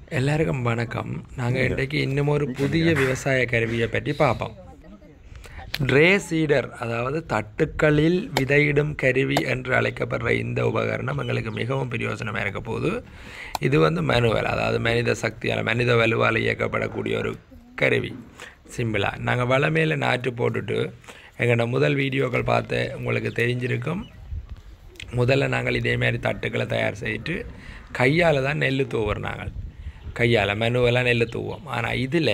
எல்லாருக்கும் வணக்கம் நாங்கள் இன்றைக்கு இன்னும் ஒரு புதிய விவசாய கருவியை பற்றி பார்ப்போம் ட்ரே சீடர் அதாவது தட்டுக்களில் விதையிடும் கருவி என்று அழைக்கப்படுற இந்த உபகரணம் எங்களுக்கு மிகவும் பிரயோசனமாக இருக்க போகுது இது வந்து மேனுவல் அதாவது மனித சக்தியால் மனித வலுவால் இயக்கப்படக்கூடிய ஒரு கருவி சிம்பிளாக நாங்கள் வலை மேலே நாற்று போட்டுட்டு எங்களோட முதல் வீடியோக்கள் பார்த்து உங்களுக்கு தெரிஞ்சிருக்கும் முதல்ல நாங்கள் இதே மாதிரி தட்டுக்களை தயார் செய்துட்டு கையால் தான் நெல் தூவுறோம் நாங்கள் கையால் மெனுவெல்லாம் நெல் தூவோம் ஆனால் இதில்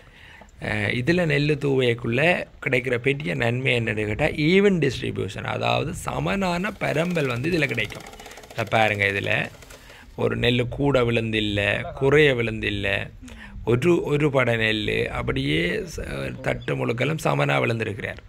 இதில் நெல் தூவைக்குள்ளே கிடைக்கிற பெரிய நன்மை என்னன்னு கேட்டால் ஈவன் டிஸ்ட்ரிபியூஷன் அதாவது சமனான பரம்பல் வந்து இதில் கிடைக்கும் இதை பாருங்கள் இதில் ஒரு நெல் கூட விழுந்தில்லை குறைய விழுந்தில்லை ஒரு ஒரு பட நெல் அப்படியே ச- தட்டு முழுக்கெல்லாம் சமனாக விழுந்திருக்கிறார்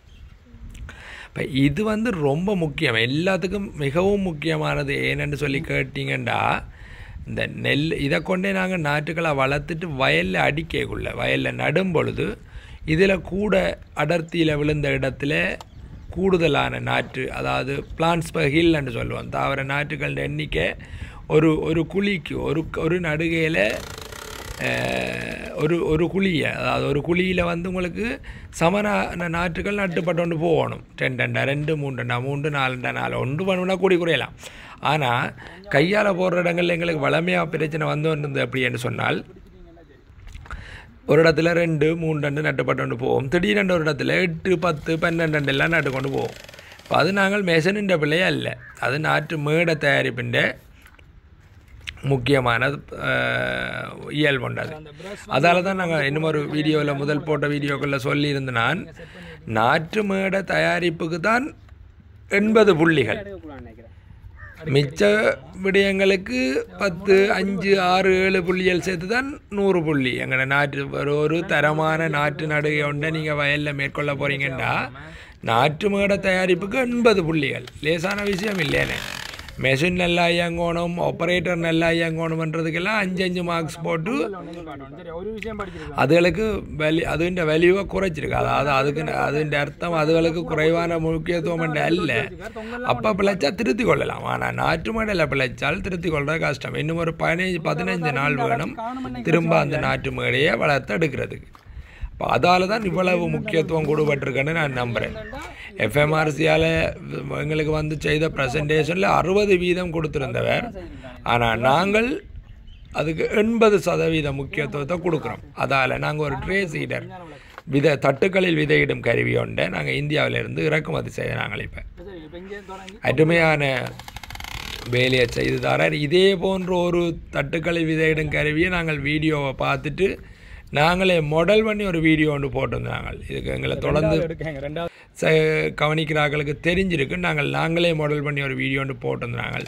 இப்போ இது வந்து ரொம்ப முக்கியம் எல்லாத்துக்கும் மிகவும் முக்கியமானது ஏன்னு சொல்லி கேட்டிங்கன்னா இந்த நெல் இதை கொண்டே நாங்கள் நாற்றுக்களை வளர்த்துட்டு வயலில் அடிக்கக்குள்ள வயலில் நடும் பொழுது இதில் கூட அடர்த்தியில் விழுந்த இடத்துல கூடுதலான நாற்று அதாவது பிளான்ஸ் பர் ஹில்னு சொல்லுவோம் தாவர நாற்றுகள் எண்ணிக்கை ஒரு ஒரு குழிக்கு ஒரு ஒரு நடுகையில் அஹ், ஒரு ஒரு குழியை அதாவது ஒரு குழியில் வந்து உங்களுக்கு சமனான நாற்றுகள் நட்டுப்பட்டு போகணும் ரெண்டண்டா ரெண்டு மூண்டுண்டா மூன்று நாலுண்டா நாலு ஒன்று பண்ணுனா கூடி குறையலாம் ஆனால் கையால் போடுற இடங்கள்ல எங்களுக்கு வளமையாக பிரச்சனை வந்து வந்தது அப்படின்னு சொன்னால் ஒரு இடத்துல ரெண்டு மூணு ரெண்டு நட்டுப்பட்டு போவோம் திடீரென்று ஒரு இடத்துல எட்டு பத்து பன்னெண்டு எல்லாம் நட்டு கொண்டு போவோம் இப்போ அது நாங்கள் மெஷனின்ற பிள்ளையே இல்லை அது நாட்டு மேடை தயாரிப்பின்ற முக்கியமான அஹ், இயல்பு உண்டது அதால தான் நாங்கள் இன்னும் ஒரு வீடியோவில் முதல் போட்ட வீடியோக்களில் சொல்லியிருந்த நான் நாற்று மேடை தயாரிப்புக்கு தான் எண்பது புள்ளிகள் மிச்ச விடயங்களுக்கு பத்து அஞ்சு ஆறு ஏழு புள்ளிகள் சேர்த்து தான் நூறு புள்ளி எங்களோட நாற்று ஒரு ஒரு தரமான நாற்று நடுகை ஒன்றை நீங்கள் வயலில் மேற்கொள்ள போகிறீங்கன்னா நாற்று மேடை தயாரிப்புக்கு எண்பது புள்ளிகள் லேசான விஷயம் இல்லையானே மெஷின் நல்லா இயங்கணும் ஆப்ரேட்டர் நல்லா இயங்கணுமன்றதுக்கெல்லாம் அஞ்சு அஞ்சு மார்க்ஸ் போட்டு ഒരു വിഷയം പഠിച്ചിരിക്കും அதுகளுக்கு வெளி அதுன்ற வேல்யூவை குறைச்சிருக்கு அதாவது அதுக்கு அதுன்ற அர்த்தம் அதுகளுக்கு குறைவான முக்கியத்துவம் என்ற அல்ல அப்போ பிழைச்சா திருத்தி கொள்ளலாம் ஆனால் நாற்று மேடையில் பிழைச்சால் திருத்தி கொள்றது கஷ்டம் இன்னும் ஒரு பதினஞ்சு பதினஞ்சு நாள் வேணும் திரும்ப அந்த நாற்று மேடையை வளர்த்து எடுக்கிறதுக்கு இப்போ அதால தான் இவ்வளவு முக்கியத்துவம் கொடுபட்டிருக்குன்னு நான் நம்புகிறேன் எஃப்எம்ஆர்சியால் எங்களுக்கு வந்து செய்த ப்ரெசன்டேஷனில் அறுபது வீதம் கொடுத்துருந்தவர் ஆனால் நாங்கள் அதுக்கு எண்பது சதவீத முக்கியத்துவத்தை கொடுக்குறோம் அதால் நாங்கள் ஒரு ட்ரே சீடர் வித தட்டுக்களில் விதையிடும் கருவி ஒன்றை நாங்கள் இந்தியாவிலிருந்து இறக்குமதி செய்கிறாங்க இப்போ ഇപ്പൊ ഇങ്ങനെ തുടങ്ങി அருமையான வேலையை செய்து தரார் இதே போன்ற ஒரு தட்டுக்களை விதையிடும் கருவியை நாங்கள் வீடியோவை பார்த்துட்டு நாங்களே மாடல் பண்ணி ஒரு வீடியோ ஒன்று போட்டிருந்தோம் நாங்கள் இதுக்கு எங்களை தொடர்ந்து എടുക്കാங்க രണ്ടാമത് ச கவனிக்கிறார்களுக்கு தெரிஞ்சிருக்கு நாங்கள் நாங்களே மாடல் பண்ணி ஒரு வீடியோ ஒன்று போட்டிருந்தோம் நாங்கள்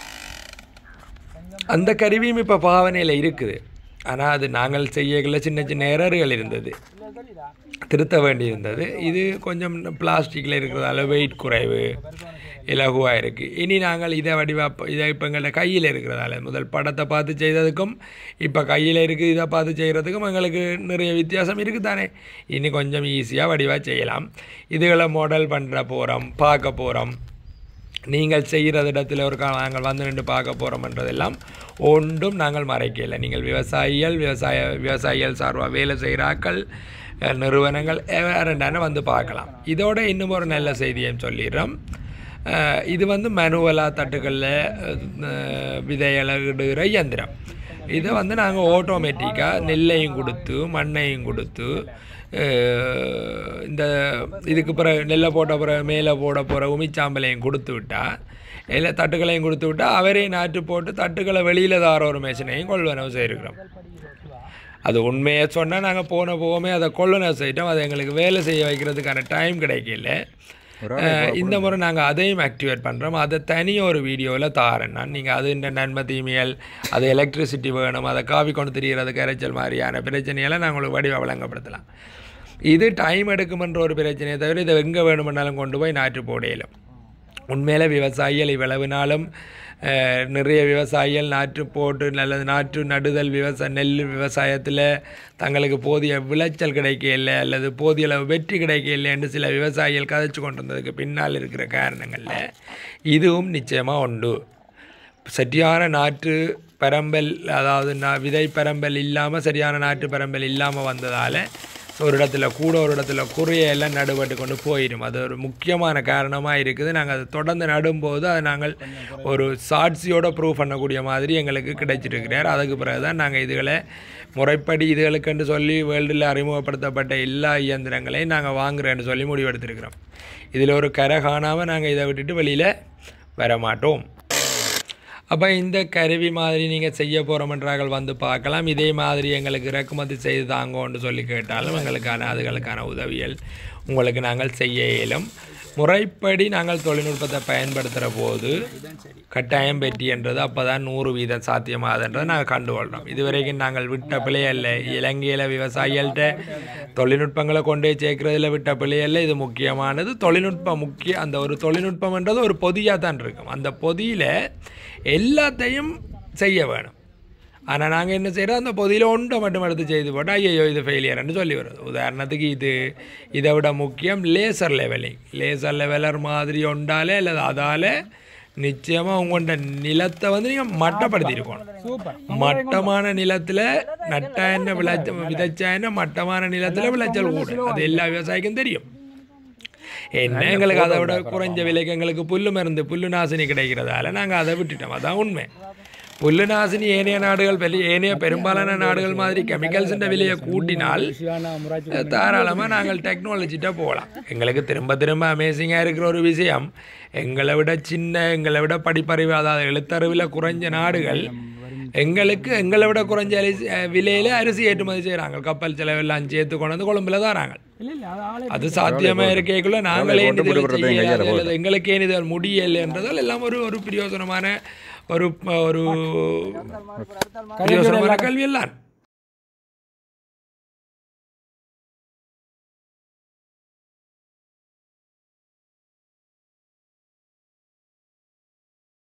அந்த கருவியும் இப்போ பாவனையில் இருக்குது ஆனால் அது நாங்கள் செய்யக்குள்ள சின்ன சின்ன எரர்கள் இருந்தது திருத்த வேண்டியிருந்தது இது கொஞ்சம் பிளாஸ்டிக்கில் இருக்கிறதால வெயிட் குறைவு இலகுவாக இருக்குது இனி நாங்கள் இதை வடிவா இதை இப்போ எங்கள்கிட்ட கையில் இருக்கிறதால முதல் படத்தை பார்த்து செய்ததுக்கும் இப்போ கையில் இருக்குது இதை பார்த்து செய்கிறதுக்கும் எங்களுக்கு நிறைய வித்தியாசம் இருக்குது தானே இனி கொஞ்சம் ஈஸியாக வடிவாக செய்யலாம் இதுகளை மாடல் பண்ணுற போகிறோம் பார்க்க போகிறோம் நீங்கள் செய்கிறது இடத்துல ஒரு கா- நாங்கள் வந்து நின்று பார்க்க போகிறோம்ன்றதெல்லாம் ஒன்றும் நாங்கள் மறைக்கல நீங்கள் விவசாயிகள் விவசாய விவசாயிகள் சார்பாக வேலை செய்கிறாக்கள் அஹ், நிறுவனங்கள் வேறண்டான வந்து பார்க்கலாம் இதோட இன்னும் ஒரு நல்ல செய்தியும் சொல்லிடுறோம் அஹ், இது வந்து மனுவலாக தட்டுகளில் விதையிடுகிற இயந்திரம் இதை வந்து நாங்கள் ஆட்டோமேட்டிக்காக நெல்லையும் கொடுத்து மண்ணையும் கொடுத்து அஹ், இந்த இதுக்கு பிறகு நெல்லை போட்ட பிறகு மேலே போட போகிற உமிச்சாம்பலையும் கொடுத்து விட்டா எல்லா தட்டுக்களையும் கொடுத்து விட்டா அவரே நாற்று போட்டு தட்டுக்களை வெளியில் தார ஒரு மேஷனையும் கொள்வனவு செய்திருக்கிறோம் அது உண்மையை சொன்னால் நாங்கள் போன போகமே அதை கொள்ளுநர் செய்யிட்டோம் அதை எங்களுக்கு வேலை செய்ய வைக்கிறதுக்கான டைம் கிடைக்கல அஹ், இந்த முறை நாங்கள் அதையும் ஆக்டிவேட் பண்ணுறோம் அதை தனியாக ஒரு வீடியோவில் தாரேன் நான் நீங்கள் அது இந்த நன்மை தீமையல் அது எலக்ட்ரிசிட்டி வேணும் அதை காவி கொண்டு திரிகிறதுக்கு இறைச்சல் மாதிரியான பிரச்சனையெல்லாம் நாங்கள் உங்களுக்கு வடிவ வழங்கப்படுத்தலாம் இது டைம் எடுக்குமென்ற ஒரு பிரச்சனையை தவிர இதை எங்கே வேணுமென்னாலும் கொண்டு போய் நாற்று போட இயலும் உண்மையில விவசாயிகள் இவ்வளவு நாளும் அஹ், நிறைய விவசாயிகள் நாற்று போட்டு நல்லது நாற்று நடுதல் விவசாய நெல் விவசாயத்தில் தங்களுக்கு போதிய விளைச்சல் கிடைக்கல அல்லது போதிய அளவு வெற்றி கிடைக்கல என்று சில விவசாயிகள் கதைச்சு கொண்டு வந்ததுக்கு பின்னால் இருக்கிற காரணங்களில் இதுவும் நிச்சயமாக உண்டு சரியான நாற்று பரம்பல் அதாவது நான் விதை பரம்பல் இல்லாமல் சரியான நாட்டு பரம்பல் இல்லாமல் வந்ததால் ஒரு இடத்துல கூட ஒரு இடத்துல குறைய எல்லாம் நடுபட்டு கொண்டு போயிடும் அது ஒரு முக்கியமான காரணமாக இருக்குது நாங்கள் அதை தொடர்ந்து நடும்போது அதை நாங்கள் ஒரு சாட்சியோட ப்ரூவ் பண்ணக்கூடிய மாதிரி எங்களுக்கு கிடைச்சிருக்கிறார் அதுக்கு பிறகு தான் நாங்கள் இதுகளை முறைப்படி இதுகளுக்குன்னு சொல்லி வேர்ல்டில் அறிமுகப்படுத்தப்பட்ட எல்லா இயந்திரங்களையும் நாங்கள் வாங்குறேன்னு சொல்லி முடிவெடுத்திருக்கிறோம் இதில் ஒரு கரை காணாமல் நாங்கள் இதை விட்டுட்டு வெளியில் வர மாட்டோம் அப்போ இந்த கருவி மாதிரி நீங்கள் செய்ய போகிறோம்ன்றார்கள் வந்து பார்க்கலாம் இதே மாதிரி எங்களுக்கு இறக்குமதி செய்து தாங்கோன்னு சொல்லி கேட்டாலும் எங்களுக்கான அதுகளுக்கான உதவிகள் உங்களுக்கு நாங்கள் செய்ய இயலும் முறைப்படி நாங்கள் தொழில்நுட்பத்தை பயன்படுத்துகிற போது கட்டாயம் பெற்றி என்றது அப்போ தான் நூறு வீதம் சாத்தியமாகுதுன்றதை நாங்கள் கண்டுகொள்கிறோம் இதுவரைக்கும் நாங்கள் விட்ட பிழையல்ல இலங்கையில் விவசாயிகள்கிட்ட தொழில்நுட்பங்களை கொண்டு போய் சேர்க்கறதுல விட்ட பிழையல்ல இது முக்கியமானது தொழில்நுட்பம் முக்கிய அந்த ஒரு தொழில்நுட்பம்ன்றது ஒரு பொதியாக தான் இருக்கும் அந்த பொதியில் எல்லாத்தையும் செய்ய வேணும் ஆனால் நாங்கள் என்ன செய்கிறோம் அந்த பொதியில் ஒன்றை மட்டும் எடுத்து செய்து போட்டால் ஐயோ இது ஃபெயிலியர்னு சொல்லி வருது உதாரணத்துக்கு இது இதை விட முக்கியம் லேசர் லெவலிங் லேசர் லெவலர் மாதிரி உண்டாலே அல்லது அதால் நிச்சயமாக உங்கள்கிட்ட நிலத்தை வந்து நீங்கள் மட்டப்படுத்தியிருக்கணும் சூப்பர் மட்டமான நிலத்தில் நட்டா என்ன விளைச்ச விதைச்சா என்ன மட்டமான நிலத்தில் விளைச்சல் கூட அது எல்லா விவசாயிக்கும் தெரியும் என்ன எங்களுக்கு அதை விட குறைஞ்ச விலைக்கு எங்களுக்கு புல்லு மருந்து புல்லு நாசினி கிடைக்கிறதால நாங்கள் அதை விட்டுட்டோம் அதான் உண்மை புல்லு நாசினி ஏனைய நாடுகள் பெரிய ஏனைய பெரும்பாலான நாடுகள் மாதிரி கெமிக்கல்ஸின் விலையை கூட்டினால் சிவானா முராஜ் தாராளமாக நாங்கள் டெக்னாலஜிட்ட போகலாம் எங்களுக்கு திரும்ப திரும்ப அமேசிங்காக இருக்கிற ஒரு விஷயம் எங்களை விட சின்ன எங்களை விட படிப்பறிவு அதாவது எழுத்தறிவில் குறைஞ்ச நாடுகள் எங்களுக்கு எங்களை விட குறைஞ்ச அரிசி விலையில் அரிசி ஏற்றுமதி செய்கிறாங்க கப்பல் செலவெல்லாம் சேர்த்து கொண்டு வந்து கொழும்புல தாராங்க இல்லை இல்லை அது ஆளே அது சாத்தியமா இருக்கைக்குள்ள நாங்களே ஏன் இதுகளை செய்யலாது அல்லது எங்களுக்கு ஏன் இதில் முடியலை என்றதால் எல்லாம் ஒரு ஒரு பிரயோசனமான ஒரு ஒரு பிரயோசனமான கல்வி எல்லாம்